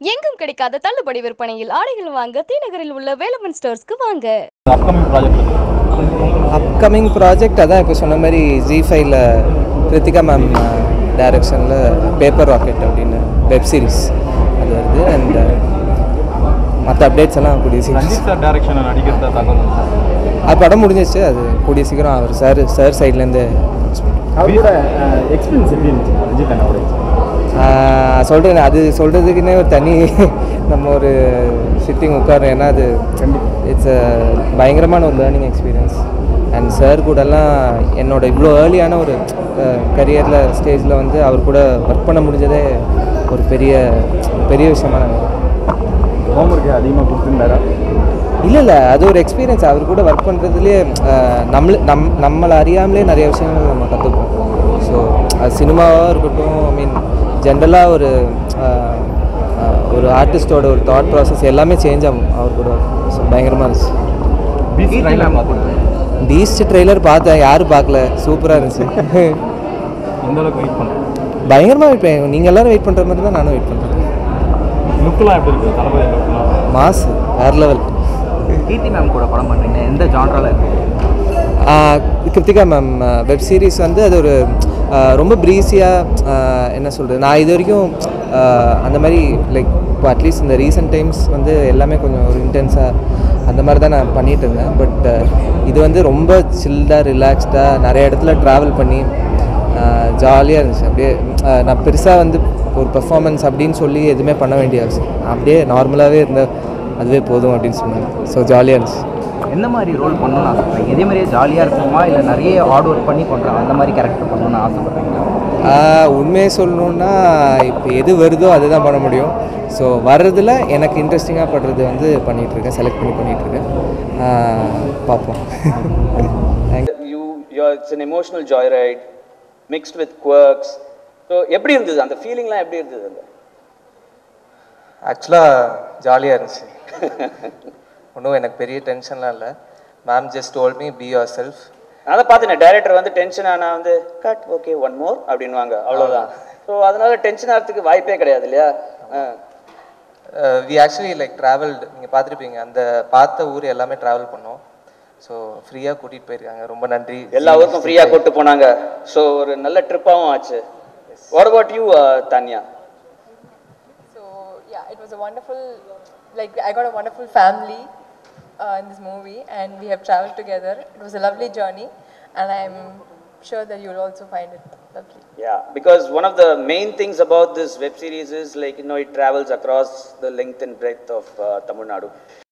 எங்கும் கிடைக்காத தள்ளுபடி விற்பனையில் ஆடைகள் வாங்க தீநகரில் உள்ள வேலவன் ஸ்டோர்ஸ்க்கு வாங்க அப்கமிங் ப்ராஜெக்ட் அப்கமிங் ப்ராஜெக்ட் அதான் இப்போ சொன்ன மாதிரி ஜி ஃபைவ்ல கிருத்திகா மேம் டைரக்ஷனில் பேப்பர் ராக்கெட் அப்படின்னு வெப் சீரிஸ் அது வருது அண்ட் மற்ற அப்டேட்ஸ் எல்லாம் கூடிய சீக்கிரம் ரஞ்சித் சார் டைரக்ஷனில் நடிக்கிறத தகவல் அது படம் முடிஞ்சிச்சு அது கூடிய சீக்கிரம் அவர் சார் சார் சைட்லேருந்து அவரோட எக்ஸ்பீரியன்ஸ் எப்படி இருந்துச்சு ரஞ்சித் அண்ணாவோட சொல்கிறேன் அது சொல்கிறதுக்குன்னே ஒரு தனி நம்ம ஒரு சிட்டிங் உட்காரோம் ஏன்னா அது இட்ஸ் பயங்கரமான ஒரு லேர்னிங் எக்ஸ்பீரியன்ஸ் அண்ட் சார் கூடலாம் என்னோட இவ்வளோ ஏர்லியான ஒரு கரியரில் ஸ்டேஜில் வந்து அவர் கூட ஒர்க் பண்ண முடிஞ்சதே ஒரு பெரிய பெரிய விஷயமா நான் ஹோம்ஒர்க் அதிகமாக கொடுத்துருந்தாரா இல்லை இல்லை அது ஒரு எக்ஸ்பீரியன்ஸ் அவர் கூட ஒர்க் பண்ணுறதுலேயே நம்மள நம் நம்மளை அறியாமலே நிறைய விஷயங்கள் நம்ம கற்றுப்போம் ஸோ அது சினிமாவாக இருக்கட்டும் ஐ மீன் ஜென்ரலாக ஒரு அஹ், அஹ், ஒரு ஆர்டிஸ்டோட ஒரு தாட் ப்ராசஸ் எல்லாமே சேஞ்ச் ஆகும் அவர் கூட ஸோ பயங்கரமாக இருந்துச்சு பீச் ட்ரைலர் பார்த்துருக்கேன் பீஸ்ட் ட்ரெய்லர் பார்த்தேன் யாரும் பார்க்கல சூப்பராக இருந்துச்சு எந்த அளவுக்கு வெயிட் பண்ணுறேன் பயங்கரமாக வெயிட் பண்ணேன் நீங்கள் எல்லாரும் வெயிட் பண்ணுற மாதிரி தான் நானும் வெயிட் பண்ணுறேன் லுக்கெலாம் எப்படி இருக்குது தளபதி லுக்கெலாம் மாஸ் வேறு லெவல் கீர்த்தி மேம் கூட படம் பண்ணுறீங்க எந்த ஜான்ரால இருக்கு ஆஹ் கிருத்திகா மேம் வெப் சீரிஸ் வந்து அது ஒரு ஆஹ் ரொம்ப ப்ரீஸியாக என்ன சொல்கிறது நான் இது வரைக்கும் ஆஹ் அந்த மாதிரி லைக் இப்போ அட்லீஸ்ட் இந்த ரீசெண்ட் டைம்ஸ் வந்து எல்லாமே கொஞ்சம் ஒரு இன்டென்ஸாக அந்த மாதிரி தான் நான் பண்ணிகிட்டு இருந்தேன் பட் இது வந்து ரொம்ப சில்டாக ரிலாக்ஸ்டாக நிறைய இடத்துல ட்ராவல் பண்ணி ஜாலியாக இருந்துச்சு அப்படியே ஆஹ் நான் பெருசாக வந்து ஒரு பெர்ஃபார்மன்ஸ் அப்படின்னு சொல்லி எதுவுமே பண்ண வேண்டிய அவசியம் அப்படியே நார்மலாகவே இருந்த அதுவே போதும் அப்படின்னு சொன்னாங்க ஸோ ஜாலியாக இருந்துச்சு எந்த மாதிரி ரோல் பண்ணணும்னு ஆசைப்படுறீங்க இதே மாதிரியே ஜாலியாக இருக்குமா இல்லை நிறைய ஹார்ட் ஒர்க் பண்ணி பண்ணுறாங்க அந்த மாதிரி கேரக்டர் பண்ணணும்னு ஆசைப்படுறீங்களா ஆஹ் உண்மையை சொல்லணுன்னா இப்போ எது வருதோ அதுதான் பண்ண முடியும் ஸோ வர்றதில் எனக்கு இன்ட்ரெஸ்டிங்காக படுறது வந்து பண்ணிகிட்ருக்கேன் செலக்ட் பண்ணி பண்ணிகிட்ருக்கேன் பார்ப்போம் you you're it's an emotional joyride mixed with quirks so எப்படி இருந்தது அந்த ஃபீலிங்லாம் எப்படி இருந்தது அந்த ஆக்சுவலாக ஜாலியாக இருந்துச்சு ஒன்றும் எனக்கு பெரிய டென்ஷன்லாம் இல்லை ma'am just told me be yourself நான் தான் பார்த்தேன் டேரக்டர் வந்து டென்ஷன் ஆனா வந்து கட் ஓகே ஒன் மோர் அப்படின்வாங்க அவ்வளோதான் ஸோ அதனால டென்ஷன் ஆகிறதுக்கு வாய்ப்பே கிடையாது இல்லையா ஆ. வி ஆக்சுவலி லைக் ட்ராவல்டு நீங்கள் பார்த்துருப்பீங்க அந்த பார்த்த ஊர் எல்லாமே ட்ராவல் பண்ணோம் ஸோ ஃப்ரீயாக கூட்டிகிட்டு போயிருக்காங்க ரொம்ப நன்றி எல்லா ஊருக்கும் ஃப்ரீயாக கூட்டு போனாங்க ஸோ ஒரு நல்ல ட்ரிப்பாகவும் ஆச்சு what about you Tanya So yeah, it was a wonderful, like I got a wonderful family uh, in this movie, and we have traveled together. It was a lovely journey, and I'm sure that you'll also find it lovely. Yeah, because one of the main things about this web series is like, you know, it travels across the length and breadth of uh, Tamil Nadu.